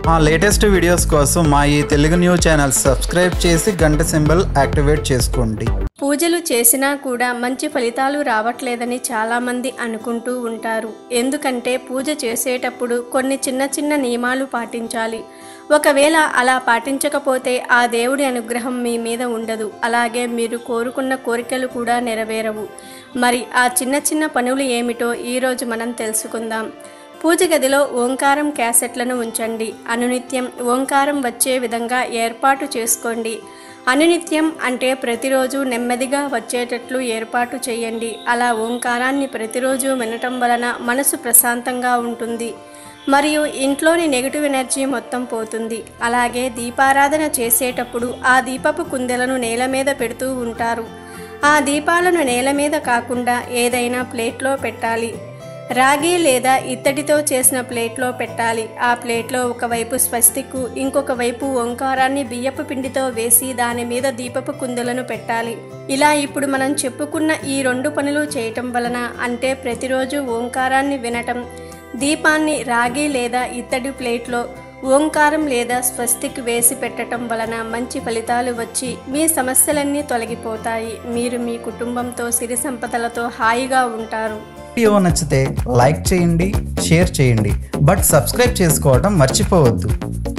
మా latest videos కోసం మా ఈ తెలుగు న్యూస్ ఛానల్ సబ్స్క్రైబ్ చేసి గంట సింబల్ యాక్టివేట్ చేసుకోండి పూజలు చేసినా కూడా మంచి ఫలితాలు రావట్లేదని చాలామంది అనుకుంటూ ఉంటారు ఎందుకంటే పూజ చేసేటప్పుడు కొన్ని చిన్న చిన్న నియమాలు పాటించాలి ఒకవేళ అలా పాటించకపోతే ఆ దేవుడి అనుగ్రహం మీ మీద ఉండదు అలాగే మీరు కోరుకున్న కోరికలు కూడా నెరవేరవు మరి ఆ చిన్న చిన్న పనులు ఏమిటో ఈరోజు మనం తెలుసుకుందాం పూజ గదిలో ఓంకారం క్యాసెట్లను ఉంచండి అనునిత్యం ఓంకారం వచ్చే విధంగా ఏర్పాటు చేసుకోండి అనునిత్యం అంటే ప్రతిరోజు నెమ్మదిగా వచ్చేటట్లు ఏర్పాటు చేయండి అలా ఓంకారాన్ని ప్రతిరోజు వినటం వలన మనసు ప్రశాంతంగా ఉంటుంది మరియు ఇంట్లోని నెగిటివ్ ఎనర్జీ మొత్తం పోతుంది అలాగే దీపారాధన చేసేటప్పుడు ఆ దీపపు కుందెలను నేల మీద పెడుతూ ఉంటారు ఆ దీపాలను నేల మీద కాకుండా ఏదైనా ప్లేట్లో పెట్టాలి రాగి లేదా ఇత్తడితో చేసిన ప్లేట్లో పెట్టాలి ఆ ప్లేట్లో ఒకవైపు స్వస్తికు ఇంకొక వైపు ఓంకారాన్ని బియ్యపు పిండితో వేసి దాని మీద దీపపు కుందులను పెట్టాలి ఇలా ఇప్పుడు మనం చెప్పుకున్న ఈ రెండు పనులు చేయటం వలన అంటే ప్రతిరోజు ఓంకారాన్ని వినటం దీపాన్ని రాగి లేదా ఇత్తడి ప్లేట్లో ఓంకారం లేదా స్వస్తిక్ వేసి పెట్టడం వలన మంచి ఫలితాలు వచ్చి మీ సమస్యలన్నీ తొలగిపోతాయి మీరు మీ కుటుంబంతో సిరి సంపదలతో హాయిగా ఉంటారు వీడియో నచ్చితే లైక్ చేయండి షేర్ చేయండి బట్ సబ్స్క్రైబ్ చేసుకోవడం మర్చిపోవద్దు